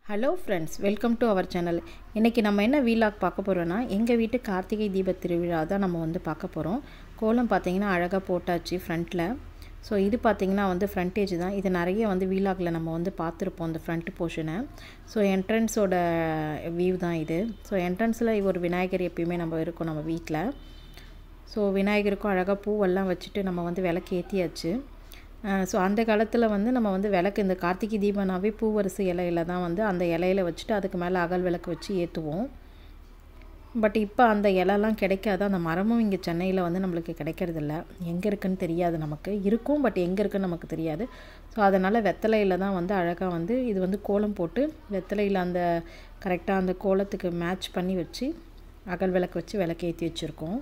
hello friends welcome to our channel இன்றைக்கி நம்ம என்ன வீலாக் பார்க்க போகிறோன்னா எங்கள் வீட்டு கார்த்திகை தீப திருவிழா தான் நம்ம வந்து பார்க்க போகிறோம் கோலம் பார்த்தீங்கன்னா அழகாக போட்டாச்சு ஃப்ரண்ட்டில் ஸோ இது பார்த்திங்கன்னா வந்து ஃப்ரண்டேஜ் தான் இது நிறைய வந்து வீலாகில் நம்ம வந்து பார்த்துருப்போம் அந்த ஃப்ரண்ட் போர்ஷனை ஸோ என்ட்ரன்ஸோட வியூ தான் இது ஸோ என்ட்ரன்ஸில் ஒரு விநாயகர் எப்பயுமே நம்ம இருக்கோம் நம்ம வீட்டில் ஸோ விநாயகருக்கும் அழகாக பூவெல்லாம் வச்சுட்டு நம்ம வந்து விளக்கு ஏற்றியாச்சு ஸோ அந்த காலத்தில் வந்து நம்ம வந்து விளக்கு இந்த கார்த்திகை தீபனாவே பூவரசு இலையில தான் வந்து அந்த இலையில வச்சுட்டு அதுக்கு மேலே அகல் விளக்கு வச்சு ஏற்றுவோம் பட் இப்போ அந்த இலலாம் கிடைக்காது அந்த மரமும் இங்கே சென்னையில் வந்து நம்மளுக்கு கிடைக்கிறதில்ல எங்கே இருக்குன்னு தெரியாது நமக்கு இருக்கும் பட் எங்கே இருக்குன்னு நமக்கு தெரியாது ஸோ அதனால் வெத்தலையில் தான் வந்து அழகாக வந்து இது வந்து கோலம் போட்டு வெத்தலையில் அந்த கரெக்டாக அந்த கோலத்துக்கு மேட்ச் பண்ணி வச்சு அகல் விளக்கு வச்சு விளக்கு ஏற்றி வச்சுருக்கோம்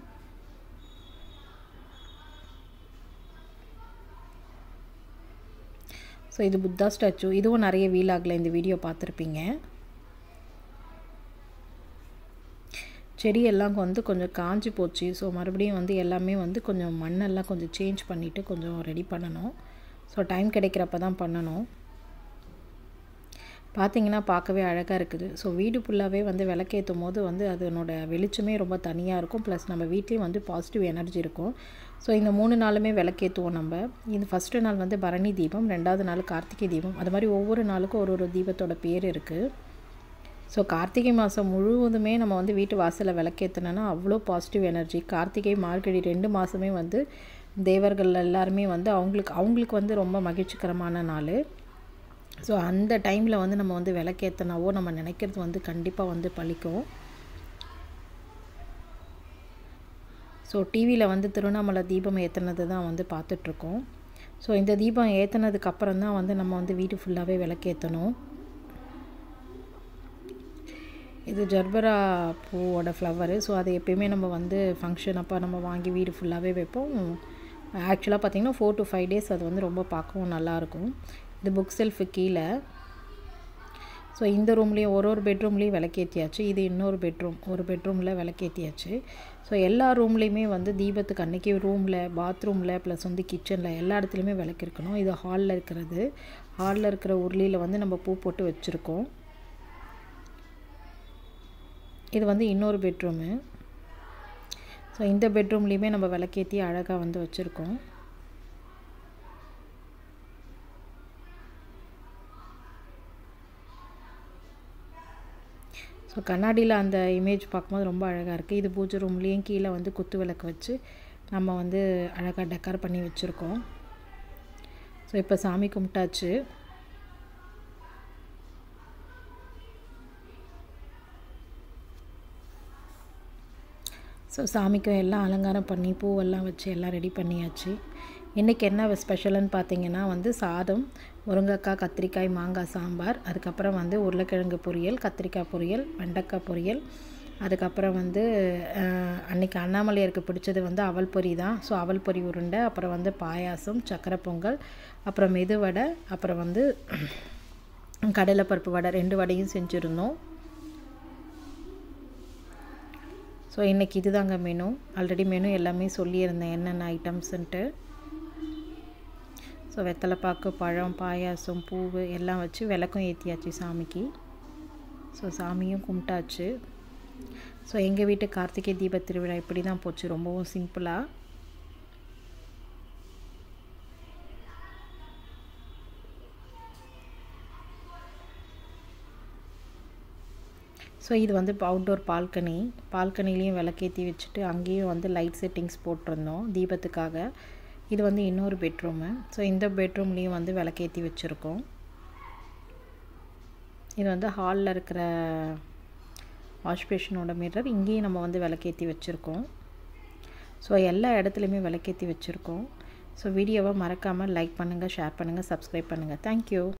ஸோ இது புத்தா ஸ்டாச்சு இதுவும் நிறைய வீலாகில் இந்த வீடியோ பார்த்துருப்பீங்க செடியெல்லாம் வந்து கொஞ்சம் காஞ்சி போச்சு ஸோ மறுபடியும் வந்து எல்லாமே வந்து கொஞ்சம் மண்ணெல்லாம் கொஞ்சம் சேஞ்ச் பண்ணிவிட்டு கொஞ்சம் ரெடி பண்ணணும் ஸோ டைம் கிடைக்கிறப்ப தான் பண்ணணும் பார்த்திங்கன்னா பார்க்கவே அழகாக இருக்குது ஸோ வீடு ஃபுல்லாகவே வந்து விளக்கேற்றும் போது வந்து அதனோட வெளிச்சமே ரொம்ப தனியாக இருக்கும் ப்ளஸ் நம்ம வீட்லேயும் வந்து பாசிட்டிவ் எனர்ஜி இருக்கும் ஸோ இந்த மூணு நாளுமே விளக்கேற்றுவோம் நம்ம இது ஃபஸ்ட்டு நாள் வந்து பரணி தீபம் ரெண்டாவது நாள் கார்த்திகை தீபம் அது மாதிரி ஒவ்வொரு நாளுக்கும் ஒரு ஒரு தீபத்தோட பேர் இருக்குது ஸோ கார்த்திகை மாதம் முழுவதுமே நம்ம வந்து வீட்டு வாசலில் விளக்கேற்றினோன்னா அவ்வளோ பாசிட்டிவ் எனர்ஜி கார்த்திகை மார்கழி ரெண்டு மாதமே வந்து தேவர்கள் எல்லாருமே வந்து அவங்களுக்கு அவங்களுக்கு வந்து ரொம்ப மகிழ்ச்சிகரமான நாள் ஸோ அந்த டைமில் வந்து நம்ம வந்து விளக்கேற்றினாவோ நம்ம நினைக்கிறது வந்து கண்டிப்பாக வந்து பழிக்கும் ஸோ டிவியில் வந்து திருவண்ணாமலை தீபம் ஏற்றுனது தான் வந்து பார்த்துட்ருக்கோம் ஸோ இந்த தீபம் ஏற்றுனதுக்கு அப்புறம் தான் வந்து நம்ம வந்து வீடு ஃபுல்லாகவே விளக்கேற்றணும் இது ஜர்பரா பூவோட ஃப்ளவரு ஸோ அது எப்பயுமே நம்ம வந்து ஃபங்க்ஷன் அப்போ நம்ம வாங்கி வீடு ஃபுல்லாகவே வைப்போம் ஆக்சுவலாக பார்த்திங்கன்னா ஃபோர் டு ஃபைவ் டேஸ் அது வந்து ரொம்ப பார்க்கவும் நல்லாயிருக்கும் இது புக் செல்ஃபு கீழே ஸோ இந்த ரூம்லேயும் ஒரு ஒரு பெட்ரூம்லேயும் விளக்கேற்றியாச்சு இது இன்னொரு பெட்ரூம் ஒரு பெட்ரூமில் விளக்கேற்றியாச்சு ஸோ எல்லா ரூம்லேயுமே வந்து தீபத்துக்கு அன்றைக்கி ரூமில் பாத்ரூமில் ப்ளஸ் வந்து கிச்சனில் எல்லா இடத்துலையுமே விளக்கு இருக்கணும் இது ஹாலில் இருக்கிறது ஹாலில் இருக்கிற உருளியில் வந்து நம்ம பூ போட்டு வச்சுருக்கோம் இது வந்து இன்னொரு பெட்ரூமு ஸோ இந்த பெட்ரூம்லேயுமே நம்ம விளக்கேற்றி அழகாக வந்து வச்சுருக்கோம் ஸோ கண்ணாடியில் அந்த இமேஜ் பார்க்கும்போது ரொம்ப அழகாக இருக்குது இது பூஜை ரூம்லேயும் கீழே வந்து குத்து விளக்கு வச்சு நம்ம வந்து அழகாக டெக்கர் பண்ணி வச்சுருக்கோம் ஸோ இப்போ சாமி கும்பிட்டாச்சு ஸோ சாமிக்கும் எல்லாம் அலங்காரம் பண்ணி பூவெல்லாம் வச்சு எல்லாம் ரெடி பண்ணியாச்சு இன்றைக்கி என்ன ஸ்பெஷல்னு பார்த்தீங்கன்னா வந்து சாதம் முருங்கைக்காய் கத்திரிக்காய் மாங்காய் சாம்பார் அதுக்கப்புறம் வந்து உருளைக்கிழங்கு பொரியல் கத்திரிக்காய் பொரியல் வெண்டைக்காய் பொரியல் அதுக்கப்புறம் வந்து அன்றைக்கி அண்ணாமலையருக்கு பிடிச்சது வந்து அவல் பொரி தான் ஸோ அவல் பொரி உருண்டை அப்புறம் வந்து பாயாசம் சக்கரை பொங்கல் அப்புறம் மெது வடை அப்புறம் வந்து கடலைப்பருப்பு வடை ரெண்டு வடையும் செஞ்சுருந்தோம் ஸோ இன்றைக்கி இதுதாங்க மெனு ஆல்ரெடி மெனு எல்லாமே சொல்லியிருந்தேன் என்னென்ன ஐட்டம்ஸுன்ட்டு ஸோ வெத்தலைப்பாக்கு பழம் பாயாசம் பூவு எல்லாம் வச்சு விளக்கும் ஏற்றியாச்சு சாமிக்கு ஸோ சாமியும் கும்பிட்டாச்சு ஸோ எங்கள் வீட்டு கார்த்திகை தீப திருவிழா இப்படி தான் போச்சு ரொம்பவும் சிம்பிளாக ஸோ இது வந்து அவுட்டோர் பால்கனி பால்கனிலையும் விளக்கேற்றி வச்சுட்டு அங்கேயும் வந்து லைட் செட்டிங்ஸ் போட்டிருந்தோம் தீபத்துக்காக இது வந்து இன்னொரு பெட்ரூமு ஸோ இந்த பெட்ரூம்லேயும் வந்து விளக்கேற்றி வச்சுருக்கோம் இது வந்து ஹாலில் இருக்கிற வாஷ் பேஷனோட மிரர் இங்கேயும் நம்ம வந்து விளக்கேற்றி வச்சுருக்கோம் ஸோ எல்லா இடத்துலையுமே விளக்கேற்றி வச்சுருக்கோம் ஸோ வீடியோவை மறக்காமல் லைக் பண்ணுங்கள் ஷேர் பண்ணுங்கள் சப்ஸ்கிரைப் பண்ணுங்கள் தேங்க்யூ